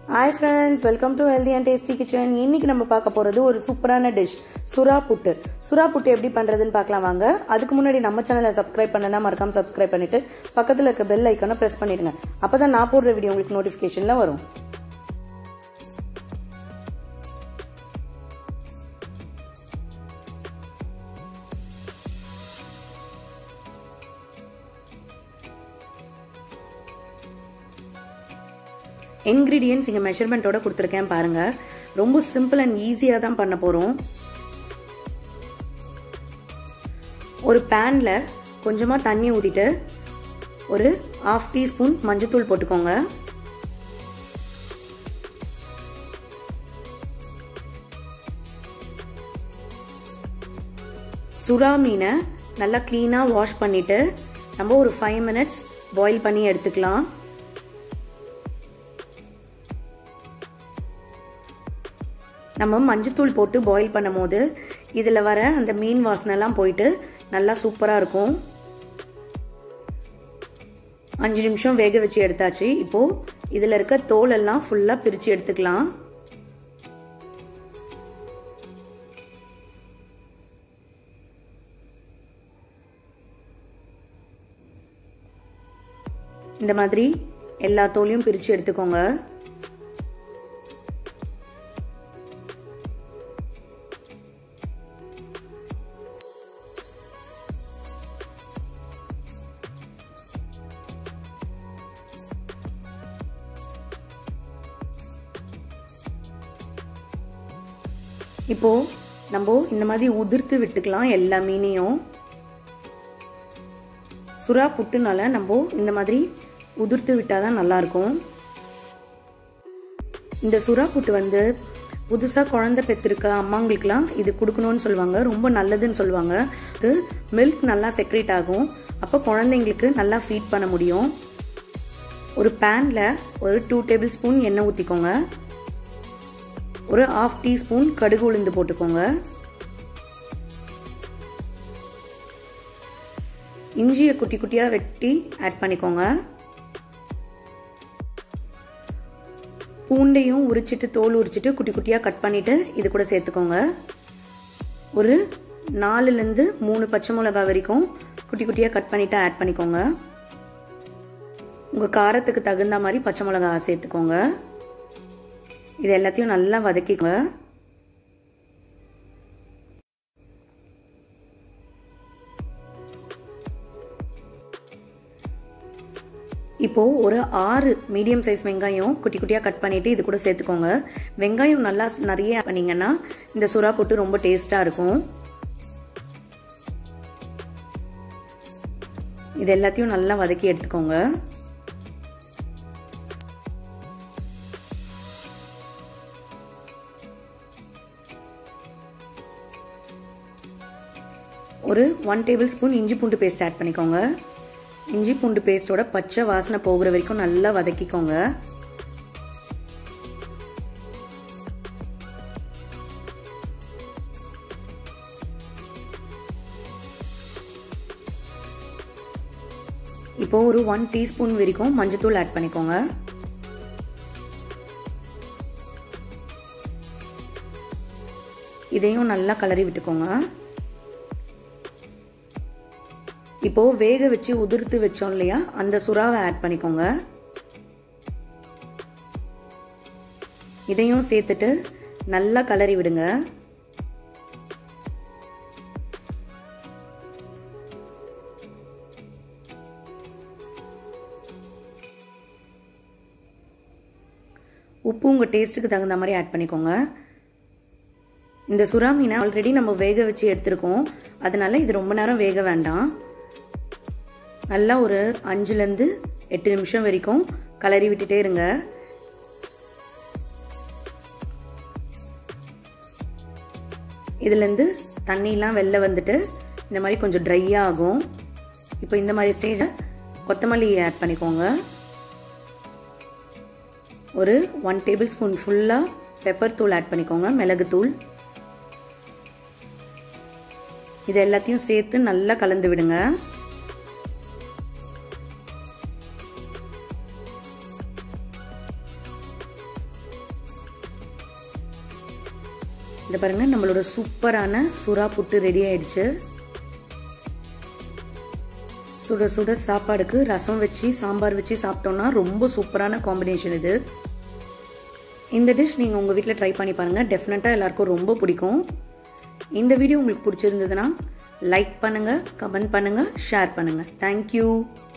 hi friends welcome to healthy and tasty kitchen இன்னைக்கு நம்ம பார்க்க போகிறது ஒரு சூப்பரான டிஷ் சுறா புட்டு சுறா புட்டு எப்படி பண்ணுறதுன்னு பார்க்கலாம் வாங்க அதுக்கு முன்னாடி நம்ம சேனலை சப்ஸ்கிரைப் பண்ணனா மறக்காம சப்ஸ்கிரைப் பண்ணிட்டு பக்கத்தில் இருக்க பெல் ஐக்கானை ப்ரெஸ் பண்ணிடுங்க அப்போ தான் நான் போடுற வீடியோ உங்களுக்கு நோட்டிஃபிகேஷனில் வரும் இன்க்ரீடியன்ஸ் இங்கே மெஷர்மெண்ட்டோட கொடுத்துருக்கேன் பாருங்க ரொம்ப சிம்பிள் அண்ட் ஈஸியாக தான் பண்ண போகிறோம் ஒரு பேனில் கொஞ்சமாக தண்ணி ஊற்றிட்டு ஒரு ஹாஃப் டீஸ்பூன் மஞ்சத்தூள் போட்டுக்கோங்க சுறா மீனை நல்லா க்ளீனாக வாஷ் பண்ணிவிட்டு நம்ம ஒரு ஃபைவ் மினிட்ஸ் பாயில் பண்ணி எடுத்துக்கலாம் நம்ம மஞ்சத்தூள் போட்டு பாயில் பண்ணும் போது இதில் வர அந்த மீன் வாசனைலாம் போயிட்டு நல்லா சூப்பராக இருக்கும் அஞ்சு நிமிஷம் வேக வச்சு எடுத்தாச்சு இப்போ இதில் இருக்க தோல் எல்லாம் ஃபுல்லாக பிரித்து எடுத்துக்கலாம் இந்த மாதிரி எல்லா தோலையும் பிரித்து எடுத்துக்கோங்க இப்போ நம்ம இந்த மாதிரி உதிர்த்து விட்டுக்கலாம் எல்லா மீனையும் சுறா புட்டுனால நம்ம இந்த மாதிரி உதிர்த்து விட்டாதான் நல்லா இருக்கும் இந்த சுறா புட்டு வந்து புதுசாக குழந்தை பெற்றிருக்க அம்மாங்களுக்குலாம் இது கொடுக்கணும்னு சொல்லுவாங்க ரொம்ப நல்லதுன்னு சொல்லுவாங்க இது மில்க் நல்லா செக்ரேட் ஆகும் அப்போ குழந்தைங்களுக்கு நல்லா ஃபீட் பண்ண முடியும் ஒரு பேனில் ஒரு டூ டேபிள் ஸ்பூன் எண்ணெய் ஊற்றிக்கோங்க ஒரு ஆஃப் டீஸ்பூன் கடுகு உளுந்து போட்டுக்கோங்க இஞ்சியை குட்டி குட்டியாக வெட்டி ஆட் பண்ணிக்கோங்க பூண்டையும் உரிச்சிட்டு தோல் உரிச்சிட்டு குட்டி குட்டியாக கட் பண்ணிட்டு இது கூட சேர்த்துக்கோங்க ஒரு நாலுலேருந்து மூணு பச்சை மிளகா வரைக்கும் குட்டி குட்டியாக கட் பண்ணிட்டு ஆட் பண்ணிக்கோங்க உங்கள் காரத்துக்கு தகுந்த மாதிரி பச்சை மிளகா சேர்த்துக்கோங்க இது எல்லாத்தையும் நல்லா வதக்கிக்கோங்க இப்போ ஒரு ஆறு மீடியம் சைஸ் வெங்காயம் குட்டி குட்டியாக கட் பண்ணிட்டு இது கூட சேர்த்துக்கோங்க வெங்காயம் நல்லா நிறைய பண்ணீங்கன்னா இந்த சுறா போட்டு ரொம்ப டேஸ்டா இருக்கும் இது எல்லாத்தையும் நல்லா வதக்கி எடுத்துக்கோங்க ஒரு ஒன் டேபிள் ஸ்பூன் இஞ்சி பூண்டு பேஸ்ட் ஆட் பண்ணிக்கோங்க இஞ்சி பூண்டு பேஸ்டோட பச்சை வாசனை போகிற வரைக்கும் நல்லா வதக்கிக்கோங்க இப்போ ஒரு ஒன் டீஸ்பூன் வரைக்கும் மஞ்சத்தூள் ஆட் பண்ணிக்கோங்க இதையும் நல்லா கலரி விட்டுக்கோங்க இப்போ வேக வச்சு உதிர்த்து வச்சோம் இல்லையா அந்த சுறாவை ஆட் பண்ணிக்கோங்க இதையும் சேர்த்துட்டு நல்லா கலரி விடுங்க உப்பு உங்கள் டேஸ்ட்டுக்கு தகுந்த மாதிரி ஆட் பண்ணிக்கோங்க இந்த சுறா மீனை ஆல்ரெடி நம்ம வேக வச்சு எடுத்திருக்கோம் அதனால இது ரொம்ப நேரம் வேக வேண்டாம் நல்லா ஒரு அஞ்சுலேருந்து எட்டு நிமிஷம் வரைக்கும் கலரி விட்டுட்டே இருங்க இதுலேருந்து தண்ணிலாம் வெளில வந்துட்டு இந்த மாதிரி கொஞ்சம் ட்ரையாக ஆகும் இப்போ இந்த மாதிரி ஸ்டேஜில் கொத்தமல்லி ஆட் பண்ணிக்கோங்க ஒரு ஒன் டேபிள் ஸ்பூன் ஃபுல்லாக பெப்பர் தூள் ஆட் பண்ணிக்கோங்க மிளகுத்தூள் இது எல்லாத்தையும் சேர்த்து நல்லா கலந்து விடுங்க இந்த பாருங்க நம்மளோட சூப்பரான சுறா புட்டு ரெடி ஆயிடுச்சு சுட சுட சாப்பாடுக்கு ரசம் வச்சு சாம்பார் வச்சு சாப்பிட்டோம்னா ரொம்ப சூப்பரான காம்பினேஷன் இது இந்த டிஷ் நீங்கள் உங்கள் வீட்டில் ட்ரை பண்ணி பாருங்கள் டெஃபினட்டாக எல்லாருக்கும் ரொம்ப பிடிக்கும் இந்த வீடியோ உங்களுக்கு பிடிச்சிருந்ததுன்னா லைக் பண்ணுங்கள் கமெண்ட் பண்ணுங்கள் ஷேர் பண்ணுங்கள் தேங்க்யூ